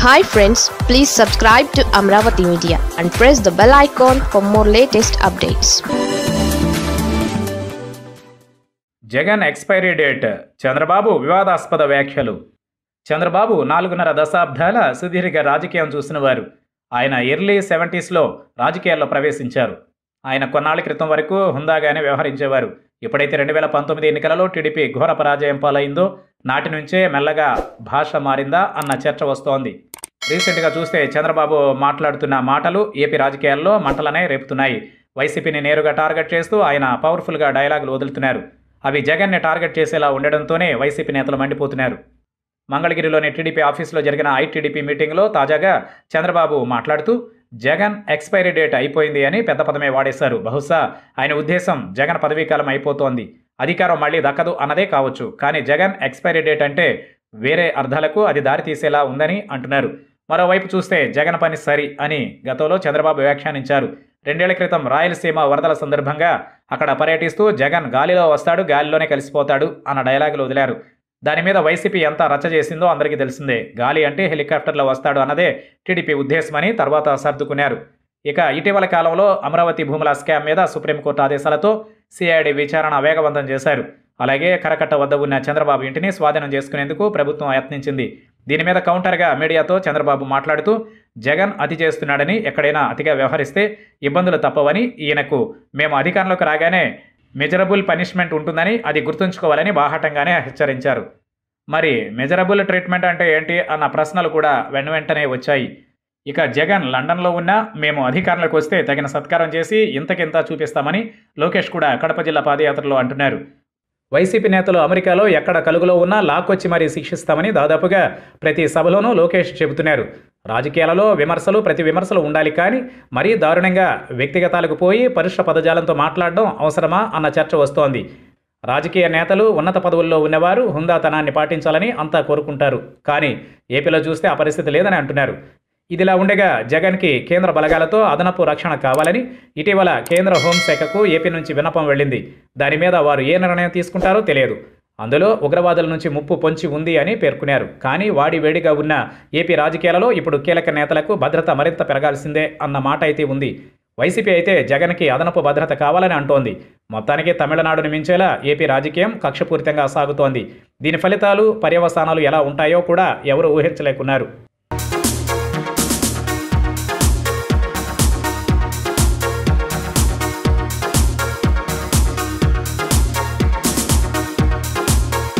hi friends please subscribe to Amaravati media and press the bell icon for more latest updates Jagan expiry date Chandrababu వివాదాస్పద వ్యాఖ్యలు చంద్రబాబు నాలుగున్నర దశాబ్దాల సుదీర్ఘ రాజకీయం చూసినవారు ఆయన ఎర్లీ సెవెంటీస్లో రాజకీయాల్లో ప్రవేశించారు ఆయన కొన్నాళ్ల క్రితం వరకు హుందాగానే వ్యవహరించేవారు ఎప్పుడైతే రెండు వేల పంతొమ్మిది ఎన్నికలలో టీడీపీ ఘోర పరాజయం పాలైందో నాటి నుంచే మెల్లగా భాష మారిందా అన్న చర్చ వస్తోంది రీసెంట్గా చూస్తే చంద్రబాబు మాట్లాడుతున్న మాటలు ఏపీ రాజకీయాల్లో మంటలనే రేపుతున్నాయి వైసీపీని నేరుగా టార్గెట్ చేస్తూ ఆయన పవర్ఫుల్గా డైలాగులు వదులుతున్నారు అవి జగన్ని టార్గెట్ చేసేలా ఉండడంతోనే వైసీపీ నేతలు మండిపోతున్నారు మంగళగిరిలోని టీడీపీ ఆఫీసులో జరిగిన ఐటీడీపీ మీటింగ్లో తాజాగా చంద్రబాబు మాట్లాడుతూ జగన్ ఎక్స్పైరీ డేట్ అయిపోయింది అని పెద్ద పదమే వాడేశారు బహుశా ఆయన ఉద్దేశం జగన్ పదవీకాలం అయిపోతోంది అధికారం మళ్ళీ దక్కదు అన్నదే కావచ్చు కానీ జగన్ ఎక్స్పైరీ డేట్ అంటే వేరే అర్థాలకు అది దారితీసేలా ఉందని అంటున్నారు మరోవైపు చూస్తే జగన్ పని సరి అని గతంలో చంద్రబాబు వ్యాఖ్యానించారు రెండేళ్ల క్రితం రాయలసీమ వరదల సందర్భంగా అక్కడ పర్యటిస్తూ జగన్ గాలిలో వస్తాడు గాలిలోనే కలిసిపోతాడు అన్న డైలాగులు వదిలారు దాని మీద వైసీపీ ఎంత రచ్చ చేసిందో అందరికీ తెలిసిందే గాలి అంటే హెలికాప్టర్లో వస్తాడు అన్నదే టీడీపీ ఉద్దేశమని తర్వాత సర్దుకున్నారు ఇక ఇటీవల కాలంలో అమరావతి భూముల స్కామ్ మీద సుప్రీంకోర్టు ఆదేశాలతో సిఐడి విచారణ వేగవంతం చేశారు అలాగే కరకట్ట వద్ద ఉన్న చంద్రబాబు ఇంటిని స్వాధీనం చేసుకునేందుకు ప్రభుత్వం యత్నించింది దీని మీద కౌంటర్గా మీడియాతో చంద్రబాబు మాట్లాడుతూ జగన్ అతి చేస్తున్నాడని ఎక్కడైనా అతిగా వ్యవహరిస్తే ఇబ్బందులు తప్పవని ఈయనకు మేము అధికారంలోకి రాగానే మెజరబుల్ పనిష్మెంట్ ఉంటుందని అది గుర్తుంచుకోవాలని బాహాటంగానే హెచ్చరించారు మరి మెజరబుల్ ట్రీట్మెంట్ అంటే ఏంటి అన్న ప్రశ్నలు కూడా వెను వెంటనే వచ్చాయి ఇక జగన్ లండన్లో ఉన్నా మేము అధికారంలోకి వస్తే తగిన సత్కారం చేసి ఇంతకింత చూపిస్తామని లోకేష్ కూడా కడప జిల్లా పాదయాత్రలో అంటున్నారు వైసీపీ నేతలు అమెరికాలో ఎక్కడ కలుగులో ఉన్నా లాక్కొచ్చి మరీ శిక్షిస్తామని దాదాపుగా ప్రతి సభలోనూ లోకేష్ చెబుతున్నారు రాజకీయాలలో విమర్శలు ప్రతి విమర్శలు ఉండాలి కానీ మరీ దారుణంగా వ్యక్తిగతాలకు పోయి పరుష పదజాలంతో మాట్లాడడం అవసరమా అన్న చర్చ వస్తోంది రాజకీయ నేతలు ఉన్నత పదవుల్లో ఉన్నవారు హుందాతనాన్ని పాటించాలని అంతా కోరుకుంటారు కానీ ఏపీలో చూస్తే ఆ పరిస్థితి లేదని అంటున్నారు ఇదిలా ఉండగా జగన్కి కేంద్ర బలగాలతో అదనపు రక్షణ కావాలని ఇటీవల కేంద్ర హోంశాఖకు ఏపీ నుంచి విన్నపం వెళ్ళింది దాని మీద వారు ఏ నిర్ణయం తీసుకుంటారో తెలియదు అందులో ఉగ్రవాదుల నుంచి ముప్పు పొంచి ఉంది అని పేర్కొన్నారు కానీ వాడి వేడిగా ఉన్న ఏపీ రాజకీయాలలో ఇప్పుడు కీలక నేతలకు భద్రత మరింత పెరగాల్సిందే అన్న మాట అయితే ఉంది వైసీపీ అయితే జగన్కి అదనపు భద్రత కావాలని అంటోంది మొత్తానికి తమిళనాడును మించేలా ఏపీ రాజకీయం కక్షపూరితంగా సాగుతోంది దీని ఫలితాలు పర్యవసానాలు ఎలా ఉంటాయో కూడా ఎవరు ఊహించలేకున్నారు